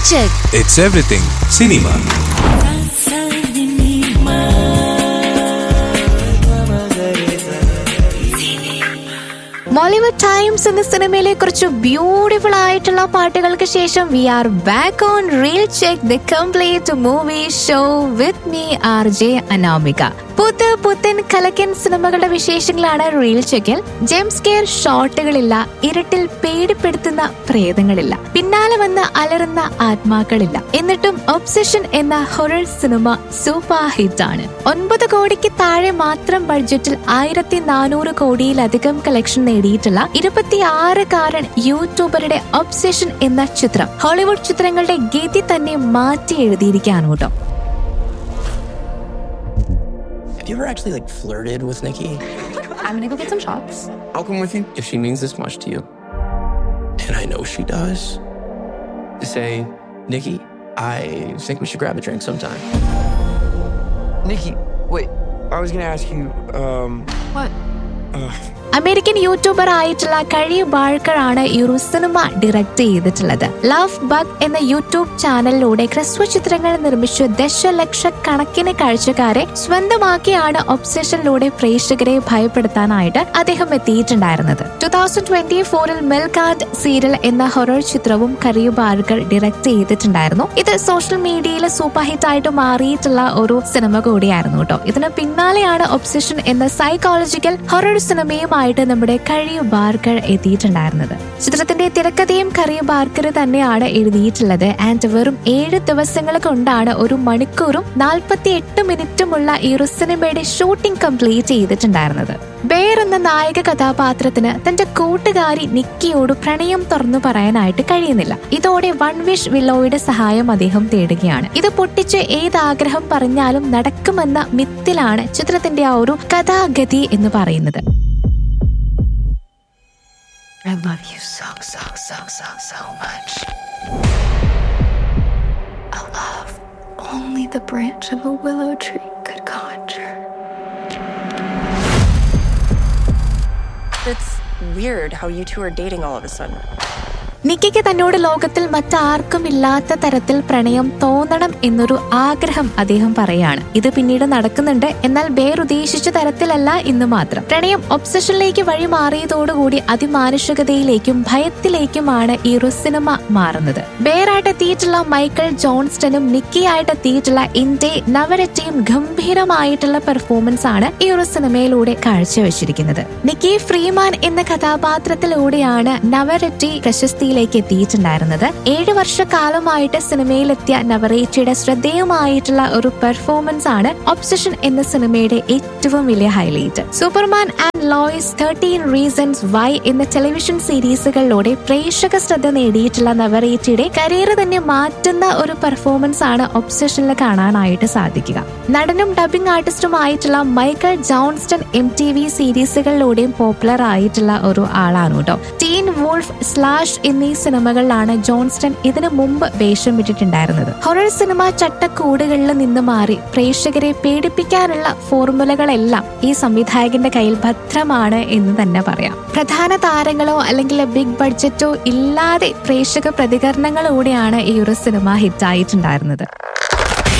Check. It's everything cinema. Mollywood Times എന്ന സിനിമയിലെ കുറച്ച് ബ്യൂട്ടിഫുൾ ആയിട്ടുള്ള പാട്ടുകൾക്ക് ശേഷം we are back on reel check the complete movie show with me R J Anamika പുത്ത് പുത്തൻ കലക്കൻ സിനിമകളുടെ വിശേഷങ്ങളാണ് റീൽ ചെക്കിൽ ജെയിംസ് കെയർ ഷോട്ടുകളില്ല ഇരുട്ടിൽ പേടിപ്പെടുത്തുന്ന പ്രേതങ്ങളില്ല പിന്നാലെ വന്ന് അലറുന്ന ആത്മാക്കളില്ല എന്നിട്ടും ഒബ്സഷൻ എന്ന ഹൊറർ സിനിമ സൂപ്പർ ഹിറ്റ് ആണ് ഒൻപത് കോടിക്ക് താഴെ മാത്രം ബഡ്ജറ്റിൽ ആയിരത്തി നാനൂറ് കോടിയിലധികം കളക്ഷൻ നേടിയിട്ടുള്ള ഇരുപത്തിയാറുകാരൻ യൂട്യൂബറുടെ ഒബ്സഷൻ എന്ന ചിത്രം ഹോളിവുഡ് ചിത്രങ്ങളുടെ ഗതി തന്നെ മാറ്റി എഴുതിയിരിക്കുകയാണ് കേട്ടോ Have you ever actually like flirted with Nikki? I'm gonna go get some shots. I'll come with you if she means this much to you. And I know she does. To say, Nikki, I think we should grab a drink sometime. Nikki, wait. I was gonna ask you, um, What? American YouTuber ആയിട്ടുള്ള Curry Barker ആണ് ഈ ഒരു സിനിമ direct ചെയ്തിട്ടുള്ളത് ലവ് ബഗ് എന്ന YouTube ചാനലിലൂടെ ഹ്രസ്വ ചിത്രങ്ങൾ നിർമ്മിച്ച് ദശലക്ഷക്കണക്കിന് കാഴ്ചക്കാരെ സ്വന്തമാക്കിയാണ് ഒബ്സഷനിലൂടെ പ്രേക്ഷകരെ ഭയപ്പെടുത്താനായിട്ട് അദ്ദേഹം എത്തിയിട്ടുണ്ടായിരുന്നത് ടു തൗസൻഡ് ട്വന്റി ഫോറിൽ മെൽകാൻഡ് സീരിയൽ എന്ന ഹൊറർ ചിത്രവും കറിയു ബാഴ്ക്കർ ഡയറക്ട് ചെയ്തിട്ടുണ്ടായിരുന്നു ഇത് സോഷ്യൽ മീഡിയയിൽ സൂപ്പർ ഹിറ്റ് ആയിട്ട് മാറിയിട്ടുള്ള ഒരു സിനിമ കൂടിയായിരുന്നു കേട്ടോ ഇതിന് പിന്നാലെയാണ് ഒബ്സഷൻ എന്ന സൈക്കോളജിക്കൽ ഹൊറർ സിനിമയുമായിട്ട് നമ്മുടെ കഴിയു ബാർക്കർ എത്തിയിട്ടുണ്ടായിരുന്നത് ചിത്രത്തിന്റെ തിരക്കഥയും കറിയു ബാർക്കർ തന്നെയാണ് എഴുതിയിട്ടുള്ളത് ആൻഡ് വെറും ഏഴ് ദിവസങ്ങൾ കൊണ്ടാണ് ഒരു മണിക്കൂറും നാൽപ്പത്തി എട്ട് മിനിറ്റുമുള്ള ഈ ഒരു സിനിമയുടെ ഷൂട്ടിംഗ് കംപ്ലീറ്റ് ചെയ്തിട്ടുണ്ടായിരുന്നത് ബെയർ എന്ന നായക കഥാപാത്രത്തിന് തന്റെ കൂട്ടുകാരി നിക്കിയോട് പ്രണയം തുറന്നു പറയാനായിട്ട് കഴിയുന്നില്ല ഇതോടെ വൺ വിഷ് വില്ലോയുടെ സഹായം അദ്ദേഹം തേടുകയാണ് ഇത് പൊട്ടിച്ച് ഏത് ആഗ്രഹം പറഞ്ഞാലും നടക്കുമെന്ന മിത്തിലാണ് ചിത്രത്തിന്റെ ആ ഒരു കഥാഗതി എന്ന് പറയുന്നത് I love you so, so, so, so, so much. A love only the branch of a willow tree could conjure. It's weird how you two are dating all of a sudden. നിക്കിക്ക് തന്നോട് ലോകത്തിൽ മറ്റാർക്കും ഇല്ലാത്ത തരത്തിൽ പ്രണയം തോന്നണം എന്നൊരു ആഗ്രഹം അദ്ദേഹം പറയാണ് ഇത് പിന്നീട് നടക്കുന്നുണ്ട് എന്നാൽ ബേർ ഉദ്ദേശിച്ച തരത്തിലല്ല ഇന്ന് മാത്രം പ്രണയം ഒബ്സഷനിലേക്ക് വഴി മാറിയതോടുകൂടി അതിമാനുഷികതയിലേക്കും ഭയത്തിലേക്കുമാണ് ഈ ഒരു സിനിമ മാറുന്നത് ബേറായിട്ട് എത്തിയിട്ടുള്ള മൈക്കിൾ ജോൺസ്റ്റനും നിക്കിയായിട്ട് എത്തിയിട്ടുള്ള ഇന്ത്യ നവരറ്റയും ഗംഭീരമായിട്ടുള്ള പെർഫോമൻസ് ആണ് ഈ ഒരു സിനിമയിലൂടെ കാഴ്ചവെച്ചിരിക്കുന്നത് നിക്കി ഫ്രീമാൻ എന്ന കഥാപാത്രത്തിലൂടെയാണ് നവരറ്റി പ്രശസ്തിയിലേക്ക് എത്തിയിട്ടുണ്ടായിരുന്നത് ഏഴ് വർഷക്കാലമായിട്ട് സിനിമയിലെത്തിയ നവറേറ്റിയുടെ ശ്രദ്ധേയമായിട്ടുള്ള ഒരു പെർഫോമൻസ് ആണ് ഒബ്സഷൻ എന്ന സിനിമയുടെ ഏറ്റവും വലിയ highlight Superman and Lois thirteen reasons why എന്ന ടെലിവിഷൻ സീരീസുകളിലൂടെ പ്രേക്ഷക ശ്രദ്ധ നേടിയിട്ടുള്ള നവറേറ്റിയുടെ കരിയർ തന്നെ മാറ്റുന്ന ഒരു പെർഫോമൻസ് ആണ് ഒബ്സഷനിൽ കാണാനായിട്ട് സാധിക്കുക നടനും ഡബിംഗ് ആർട്ടിസ്റ്റുമായിട്ടുള്ള Michael Johnston M T V സീരീസുകളിലൂടെയും പോപ്പുലർ ആയിട്ടുള്ള ഒരു ആളാണ് കേട്ടോ ടീൻ വോൾഫ് സ്ലാഷ് എന്നീ സിനിമകളിലാണ് ജോൺസ്റ്റൺ ഇതിനു മുമ്പ് വേഷം വിട്ടിട്ടുണ്ടായിരുന്നത് ഹൊറർ സിനിമ ചട്ടക്കൂടുകളിൽ നിന്ന് മാറി പ്രേക്ഷകരെ പേടിപ്പിക്കാനുള്ള ഫോർമുലകളെല്ലാം ഈ സംവിധായകന്റെ കയ്യിൽ ഭദ്രമാണ് എന്ന് തന്നെ പറയാം പ്രധാന താരങ്ങളോ അല്ലെങ്കിൽ ബിഗ് ബഡ്ജറ്റോ ഇല്ലാതെ പ്രേക്ഷക പ്രതികരണങ്ങളോടെയാണ് ഈ ഒരു സിനിമ ഹിറ്റായിട്ടുണ്ടായിരുന്നത്